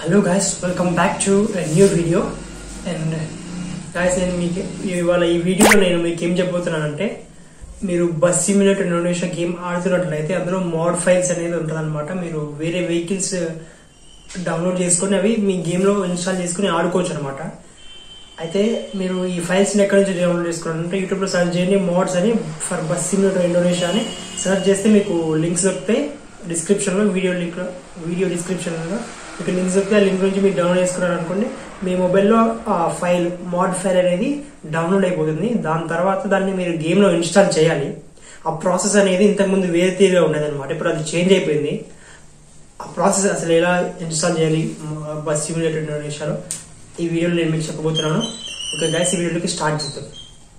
hello guys welcome back to new video and guys నేను మీకు ఇవాళ ఈ వీడియోలో నేను మీకు ఏం చెప్పబోతున్నానంటే మీరు బస్ సిమ్యులేటర్ ఇండోనేషియా గేమ్ ఆడుతున్నట్లయితే అందులో మోడ్ ఫైల్స్ అనేది ఉంటుందన్నమాట మీరు వేరే వెహికల్స్ డౌన్లోడ్ చేసుకొని అవి మీ గేమ్లో ఇన్స్టాల్ చేసుకుని ఆడుకోవచ్చు అనమాట అయితే మీరు ఈ ఫైల్స్ని ఎక్కడి నుంచి డౌన్లోడ్ చేసుకోవాలంటే యూట్యూబ్లో సర్చ్ చేయండి మోడ్స్ అని ఫర్ బస్ సిమ్యులేటర్ ఇండోనేషియా అని సెర్చ్ చేస్తే మీకు లింక్స్ దొరుకుతాయి డిస్క్రిప్షన్లో వీడియో లింక్ వీడియో డిస్క్రిప్షన్లో మీకు లింక్స్ దొరికితే ఆ లింక్ నుంచి మీరు డౌన్లోడ్ చేసుకున్నారు అనుకోండి మీ మొబైల్లో ఆ ఫైల్ మోడ్ ఫైల్ అనేది డౌన్లోడ్ అయిపోతుంది దాని తర్వాత దాన్ని మీరు గేమ్లో ఇన్స్టాల్ చేయాలి ఆ ప్రాసెస్ అనేది ఇంతకుముందు వేరే తీరుగా ఉండేది అనమాట ఇప్పుడు అది చేంజ్ అయిపోయింది ఆ ప్రాసెస్ అసలు ఎలా ఇన్స్టాల్ చేయాలి బస్ సిమ్యులేటర్ ఇండోనేషియాలో ఈ వీడియోలో నేను మీకు చెప్పబోతున్నాను ఓకే గైస్ ఈ వీడియోకి స్టార్ట్ చేద్దాం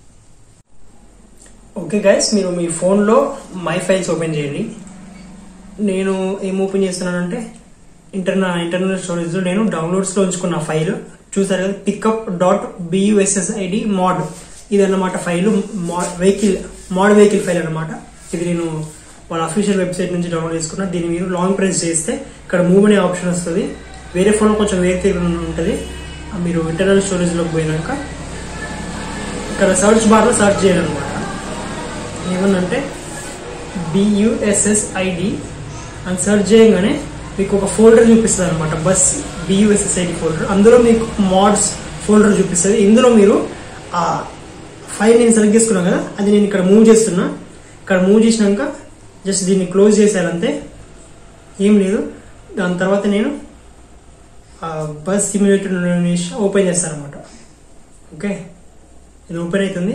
ఓకే గైస్ మీరు మీ ఫోన్లో మై ఫైల్స్ ఓపెన్ చేయండి నేను ఏం ఓపెన్ చేస్తున్నానంటే ఇంటర్నల్ ఇంటర్నల్ స్టోరేజ్లో నేను డౌన్లోడ్స్లో ఉంచుకున్న ఫైల్ చూసారు కదా పికప్ డాట్ బియుఎస్ఎస్ఐడి మాడ్ ఇది అన్నమాట file vehicle mod vehicle file అన్నమాట ఇది నేను వాళ్ళ అఫీషియల్ వెబ్సైట్ నుంచి డౌన్లోడ్ చేసుకున్నా దీన్ని మీరు లాంగ్ ప్రెస్ చేస్తే ఇక్కడ మూవ్ అనే ఆప్షన్ వస్తుంది వేరే ఫోన్ కొంచెం వేరే తీరు ఉంటుంది మీరు ఇంటర్నల్ స్టోరేజ్లోకి పోయినాక ఇక్కడ సర్చ్ బార్లో సర్చ్ చేయాలన్నమాట ఏమన్నంటే బియుఎస్ఎస్ఐడి అని సెర్చ్ చేయగానే మీకు ఒక ఫోల్డర్ చూపిస్తుంది అనమాట బస్ బియుఎస్ఎస్ఐడి ఫోల్డర్ అందులో మీకు మాడ్స్ ఫోల్డర్ చూపిస్తుంది ఇందులో మీరు ఆ ఫైల్ నేను సెలెక్ట్ చేసుకున్నాను కదా అది నేను ఇక్కడ మూవ్ చేస్తున్నా ఇక్కడ మూవ్ చేసినాక జస్ట్ దీన్ని క్లోజ్ చేసేయాలంతే ఏం లేదు దాని తర్వాత నేను బస్ సిమ్యులేటర్ ఓపెన్ చేస్తాను అనమాట ఓకే ఇది ఓపెన్ అవుతుంది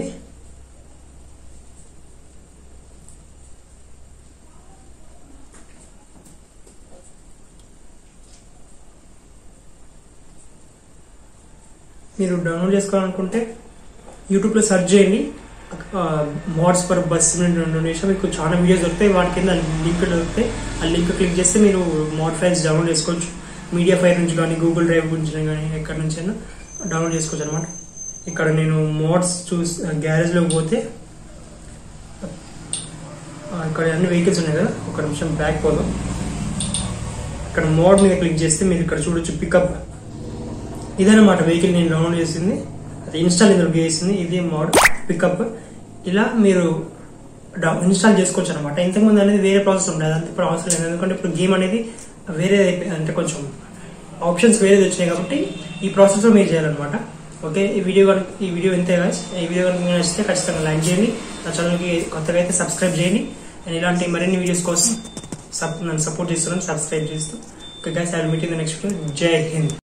మీరు డౌన్లోడ్ చేసుకోవాలనుకుంటే యూట్యూబ్లో సెర్చ్ చేయండి మోడ్స్ ఫర్ బస్ ఇండోనేషియా మీకు చాలా వీడియోస్ దొరుకుతాయి వాటి కింద లింక్ దొరుకుతాయి ఆ లింక్ క్లిక్ చేస్తే మీరు మోడ్ ఫైల్స్ డౌన్లోడ్ చేసుకోవచ్చు మీడియా ఫైల్ నుంచి కానీ గూగుల్ డ్రైవ్ నుంచి కానీ ఎక్కడి నుంచి అయినా డౌన్లోడ్ చేసుకోవచ్చు అనమాట ఇక్కడ నేను మోడ్స్ చూసి గ్యారేజ్లోకి పోతే ఇక్కడ అన్ని వెహికల్స్ ఉన్నాయి కదా ఒక నిమిషం బ్యాక్ పోదాం ఇక్కడ మోడ్ మీద క్లిక్ చేస్తే మీరు ఇక్కడ చూడొచ్చు పికప్ ఇదన్నమాట వెహికల్ నేను డౌన్లోడ్ చేసింది అది ఇన్స్టాల్ ఇందులో చేసింది ఇది మోడ్ పికప్ ఇలా మీరు ఇన్స్టాల్ చేసుకోవచ్చు అనమాట ఇంతకుముందు అనేది వేరే ప్రాసెస్ ఉండేది అంత ఇప్పుడు అవసరం లేదు ఎందుకంటే ఇప్పుడు గేమ్ అనేది వేరే అంటే కొంచెం ఆప్షన్స్ వేరేది వచ్చినాయి కాబట్టి ఈ ప్రాసెస్లో మీరు చేయాలన్నమాట ఓకే ఈ వీడియో కనుక ఈ వీడియో ఇంతే కాదు ఈ వీడియో కనుక మీకు నచ్చితే ఖచ్చితంగా లైక్ చేయండి నా ఛానల్కి కొత్తగా అయితే సబ్స్క్రైబ్ చేయండి నేను ఇలాంటి మరిన్ని వీడియోస్ కోసం సబ్ నన్ను సపోర్ట్ చేస్తున్నాను సబ్స్క్రైబ్ చేస్తూ okay guys I meet in the next video Jai Hind